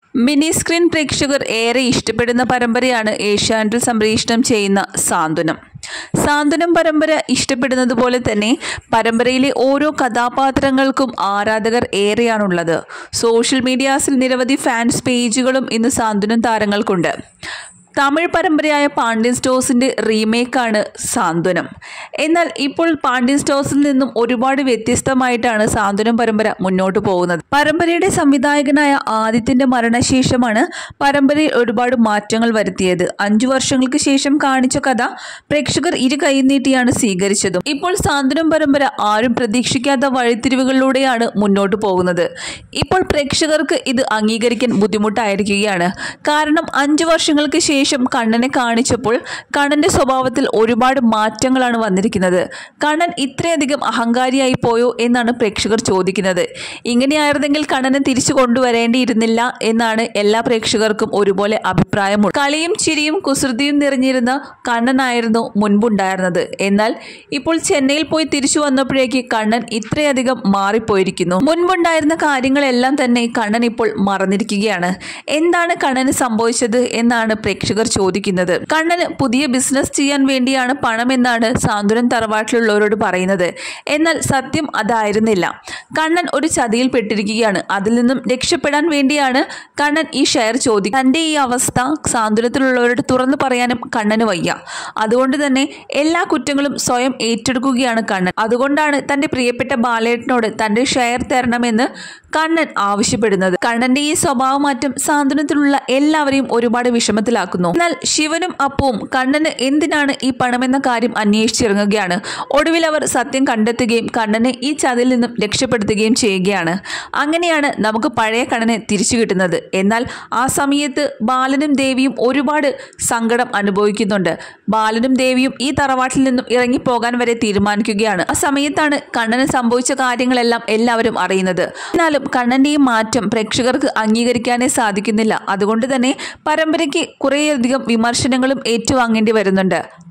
mini screen പ്രേക്ഷകർ ഏറെ ഇഷ്ടപ്പെടുന്ന പരമ്പരയാണ് ഏഷ്യാനെറ്റിൽ സംപ്രേഷണം ചെയ്യുന്ന സാന്ത്വനം സാന്ത്വനം പരമ്പര ഇഷ്ടപ്പെടുന്നത് പോലെ തന്നെ പരമ്പരയിലെ ഓരോ കഥാപാത്രങ്ങൾക്കും ആരാധകർ ഏറെയാണുള്ളത് സോഷ്യൽ മീഡിയാസിൽ നിരവധി ഫാൻസ് പേജുകളും ഇന്ന് സാന്ത്വനം താരങ്ങൾക്കുണ്ട് തമിഴ് പരമ്പരയായ പാണ്ഡ്യൻ സ്റ്റോഴ്സിന്റെ റീമേക്കാണ് സാന്ത്വനം എന്നാൽ ഇപ്പോൾ പാണ്ഡ്യൻ സ്റ്റോഴ്സിൽ നിന്നും ഒരുപാട് വ്യത്യസ്തമായിട്ടാണ് സാന്ത്വനം പരമ്പര മുന്നോട്ട് പോകുന്നത് പരമ്പരയുടെ സംവിധായകനായ ആദിത്യന്റെ മരണശേഷമാണ് പരമ്പരയിൽ ഒരുപാട് മാറ്റങ്ങൾ വരുത്തിയത് അഞ്ചു വർഷങ്ങൾക്ക് ശേഷം കാണിച്ച കഥ പ്രേക്ഷകർ ഇരു കൈനീട്ടിയാണ് സ്വീകരിച്ചതും ഇപ്പോൾ സാന്ത്വനം പരമ്പര ആരും പ്രതീക്ഷിക്കാത്ത വഴിത്തിരിവുകളിലൂടെയാണ് മുന്നോട്ട് പോകുന്നത് ഇപ്പോൾ പ്രേക്ഷകർക്ക് ഇത് അംഗീകരിക്കാൻ ബുദ്ധിമുട്ടായിരിക്കുകയാണ് കാരണം അഞ്ചു വർഷങ്ങൾക്ക് ശേഷം കണ്ണനെ കാണിച്ചപ്പോൾ കണ്ണന്റെ സ്വഭാവത്തിൽ ഒരുപാട് മാറ്റങ്ങളാണ് വന്നിരിക്കുന്നത് കണ്ണൻ ഇത്രയധികം അഹങ്കാരിയായി പോയോ എന്നാണ് പ്രേക്ഷകർ ചോദിക്കുന്നത് ഇങ്ങനെയായിരുന്നെങ്കിൽ കണ്ണനെ തിരിച്ചു കൊണ്ടുവരേണ്ടിയിരുന്നില്ല എന്നാണ് എല്ലാ പ്രേക്ഷകർക്കും ഒരുപോലെ അഭിപ്രായമുള്ളത് കളിയും ചിരിയും കുസൃതിയും നിറഞ്ഞിരുന്ന കണ്ണനായിരുന്നു മുൻപുണ്ടായിരുന്നത് എന്നാൽ ഇപ്പോൾ ചെന്നൈയിൽ പോയി തിരിച്ചു വന്നപ്പോഴേക്ക് കണ്ണൻ ഇത്രയധികം മാറിപ്പോയിരിക്കുന്നു മുൻപുണ്ടായിരുന്ന കാര്യങ്ങളെല്ലാം തന്നെ കണ്ണൻ ഇപ്പോൾ മറന്നിരിക്കുകയാണ് എന്താണ് കണ്ണന് സംഭവിച്ചത് എന്നാണ് പ്രേക്ഷകർ ചോദിക്കുന്നത് കണ്ണന് പുതിയ ബിസിനസ് ചെയ്യാൻ വേണ്ടിയാണ് പണമെന്നാണ് സാന്ത്വനം തറവാട്ടിലുള്ളവരോട് പറയുന്നത് എന്നാൽ സത്യം അതായിരുന്നില്ല കണ്ണൻ ഒരു ചതിയിൽ പെട്ടിരിക്കുകയാണ് അതിൽ നിന്നും രക്ഷപ്പെടാൻ വേണ്ടിയാണ് കണ്ണൻ ഈ ഷെയർ ചോദിക്കുക തൻ്റെ ഈ അവസ്ഥ സാന്ത്വനത്തിലുള്ളവരോട് തുറന്നു പറയാനും കണ്ണന് വയ്യ അതുകൊണ്ട് തന്നെ എല്ലാ കുറ്റങ്ങളും സ്വയം ഏറ്റെടുക്കുകയാണ് കണ്ണൻ അതുകൊണ്ടാണ് തൻ്റെ പ്രിയപ്പെട്ട ബാലേട്ടനോട് തൻ്റെ ഷെയർ തരണമെന്ന് കണ്ണൻ ആവശ്യപ്പെടുന്നത് കണ്ണന്റെ ഈ സ്വഭാവമാറ്റം സാന്ത്വനത്തിലുള്ള എല്ലാവരെയും ഒരുപാട് വിഷമത്തിലാക്കുന്നു എന്നാൽ ശിവനും അപ്പവും കണ്ണന് എന്തിനാണ് ഈ പണമെന്ന കാര്യം അന്വേഷിച്ചിറങ്ങുകയാണ് ഒടുവിൽ അവർ സത്യം കണ്ടെത്തുകയും കണ്ണനെ ഈ ചതിൽ നിന്നും രക്ഷപ്പെടുത്തുകയും ചെയ്യുകയാണ് അങ്ങനെയാണ് നമുക്ക് പഴയ കണ്ണനെ തിരിച്ചു കിട്ടുന്നത് എന്നാൽ ആ സമയത്ത് ബാലനും ദേവിയും ഒരുപാട് സങ്കടം അനുഭവിക്കുന്നുണ്ട് ബാലനും ദേവിയും ഈ തറവാട്ടിൽ നിന്നും ഇറങ്ങിപ്പോകാൻ വരെ തീരുമാനിക്കുകയാണ് ആ സമയത്താണ് കണ്ണന് സംഭവിച്ച കാര്യങ്ങളെല്ലാം എല്ലാവരും അറിയുന്നത് എന്നാലും കണ്ണന്റെ ഈ മാറ്റം പ്രേക്ഷകർക്ക് അംഗീകരിക്കാനേ സാധിക്കുന്നില്ല അതുകൊണ്ട് തന്നെ പരമ്പരയ്ക്ക് കുറേയധികം വിമർശനങ്ങളും ഏറ്റുവാങ്ങേണ്ടി വരുന്നുണ്ട്